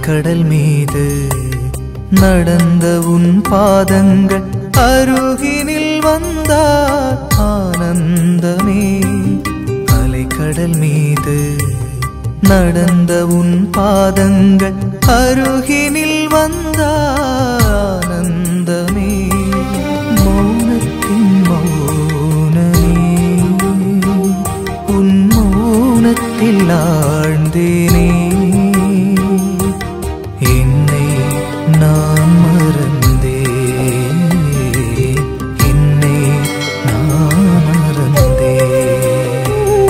அலைக்கடல் மீது நடந்த உன் பாதங்கள் அருகினில் வந்தார் ஆனந்தமே அலைக்கடல் மீது நடந்த உன் பாதங்கள் அருகினில் வந்தார் ஆனந்தமே மௌனத்தின் மௌனமே உன் மௌனத்தில் ஆழ்ந்தேனே என்னை நான் மறந்தேன் என்னை நான் மறந்தேன்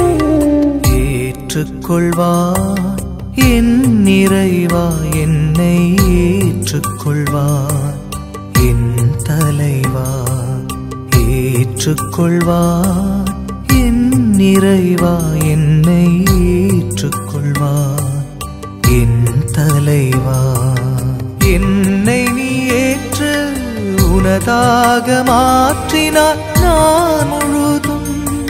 ஏற்றுக்கொள்வார் என் நிறைவா என்னை ஏற்றுக்கொள்வார் என் தலைவா ஏற்றுக்கொள்வார் என் நிறைவா என்னை ஏற்றுக்கொள்வார் என் தலைவா என்னை நீ ஏற்று உனதாக மாற்றினார் நான் முழுதும்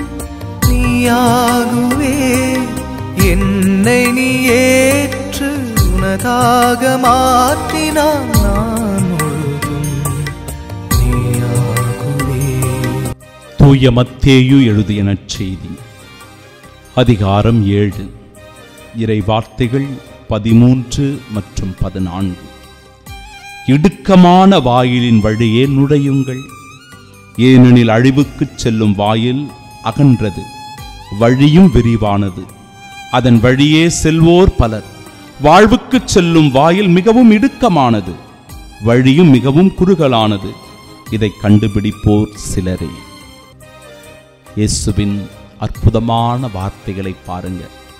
நீயாகுவே என்னை நீ ஏற்று உனதாக மாற்றினார் நான் முழுதும் நீயாகுவே தூய மத்தேயு எழுதிய நற்செய்தி அதிகாரம் ஏழு இறை வார்த்தைகள் பதிமூன்று மற்றும் பதினான்கு இடுக்கமான வாயிலின் வழியே நுழையுங்கள் ஏனெனில் அழிவுக்குச் செல்லும் வாயில் அகன்றது வழியும் விரிவானது அதன் வழியே செல்வோர் பலர் வாழ்வுக்குச் செல்லும் வாயில் மிகவும் இடுக்கமானது வழியும் மிகவும் குறுகலானது இதை கண்டுபிடிப்போர் சிலரே இயேசுவின் அற்புதமான வார்த்தைகளை பாருங்க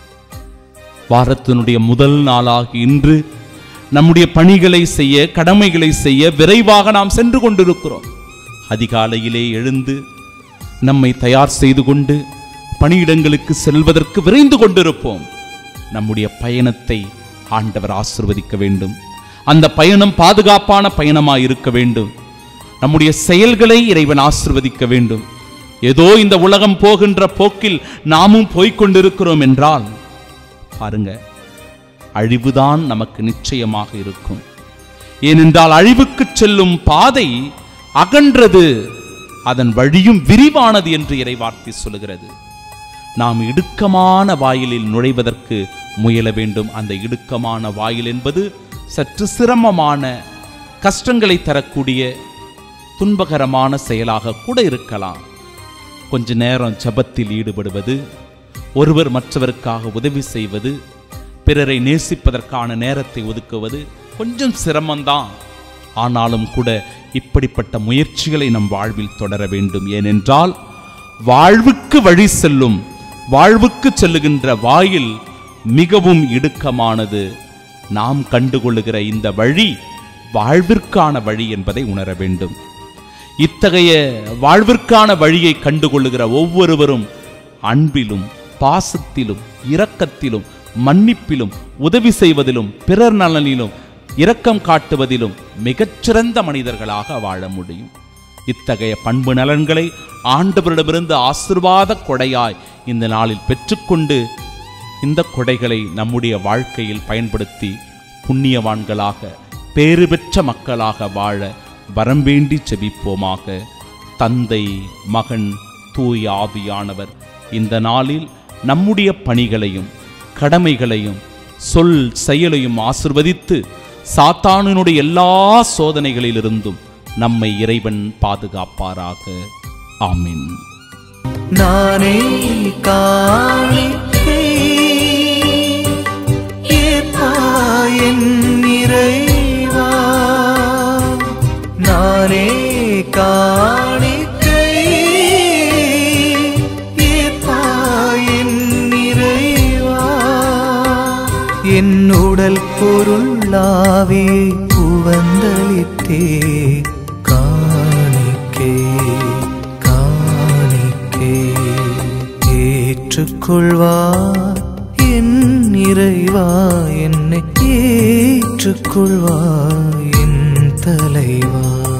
வாரத்தினுடைய முதல் நாளாக இன்று நம்முடைய பணிகளை செய்ய கடமைகளை செய்ய விரைவாக நாம் சென்று கொண்டிருக்கிறோம் அதிகாலையிலே எழுந்து நம்மை தயார் செய்து கொண்டு பணியிடங்களுக்கு செல்வதற்கு விரைந்து கொண்டிருப்போம் நம்முடைய பயணத்தை ஆண்டவர் ஆசிர்வதிக்க வேண்டும் அந்த பயணம் பாதுகாப்பான பயணமாய் இருக்க வேண்டும் நம்முடைய செயல்களை இறைவன் ஆசிர்வதிக்க வேண்டும் ஏதோ இந்த உலகம் போகின்ற போக்கில் நாமும் போய்க் கொண்டிருக்கிறோம் என்றால் பாருங்க அழிவுதான் நமக்கு நிச்சயமாக இருக்கும் ஏனென்றால் அழிவுக்குச் செல்லும் பாதை அகன்றது அதன் வழியும் விரிவானது என்று இறைவார்த்தை சொல்லுகிறது நாம் இடுக்கமான வாயிலில் நுழைவதற்கு முயல வேண்டும் அந்த இடுக்கமான வாயில் என்பது சற்று சிரமமான கஷ்டங்களை தரக்கூடிய துன்பகரமான செயலாக கூட இருக்கலாம் கொஞ்ச நேரம் ஜபத்தில் ஈடுபடுவது ஒருவர் மற்றவருக்காக உதவி செய்வது பிறரை நேசிப்பதற்கான நேரத்தை ஒதுக்குவது கொஞ்சம் சிரமம்தான் ஆனாலும் கூட இப்படிப்பட்ட முயற்சிகளை நம் வாழ்வில் தொடர வேண்டும் ஏனென்றால் வாழ்வுக்கு வழி செல்லும் வாழ்வுக்கு செல்லுகின்ற வாயில் மிகவும் இடுக்கமானது நாம் கண்டுகொள்ளுகிற இந்த வழி வாழ்விற்கான வழி என்பதை உணர வேண்டும் இத்தகைய வாழ்விற்கான வழியை கண்டுகொள்ளுகிற ஒவ்வொருவரும் அன்பிலும் பாசத்திலும் இரக்கத்திலும் மன்னிப்பிலும் உதவி செய்வதிலும் பிறர் நலனிலும் இரக்கம் காட்டுவதிலும் மிகச்சிறந்த மனிதர்களாக வாழ முடியும் இத்தகைய பண்பு நலன்களை ஆண்டவரிடமிருந்து ஆசிர்வாத கொடையாய் இந்த நாளில் பெற்றுக்கொண்டு இந்த கொடைகளை நம்முடைய வாழ்க்கையில் பயன்படுத்தி புண்ணியவான்களாக பேறு பெற்ற மக்களாக வாழ வரம் வேண்டி செபிப்போமாக தந்தை மகன் தூய் ஆவியானவர் இந்த நாளில் நம்முடைய பணிகளையும் கடமைகளையும் சொல் செயலையும் ஆசிர்வதித்து சாத்தானினுடைய எல்லா சோதனைகளிலிருந்தும் நம்மை இறைவன் பாதுகாப்பாராக ஆமென் நானே காணிக்கை ஏற்பாயன் நிறைவா நானே காணிக்கை ஏற்பாயன் நிறைவா என் உடல் பொருளாவே உவந்தளித்தே காணிக்கே காணிக்கே ஏற்றுக்கொள்வார் என் இறைவா என்னை ஏற்றுக்கொள்வார் என் தலைவா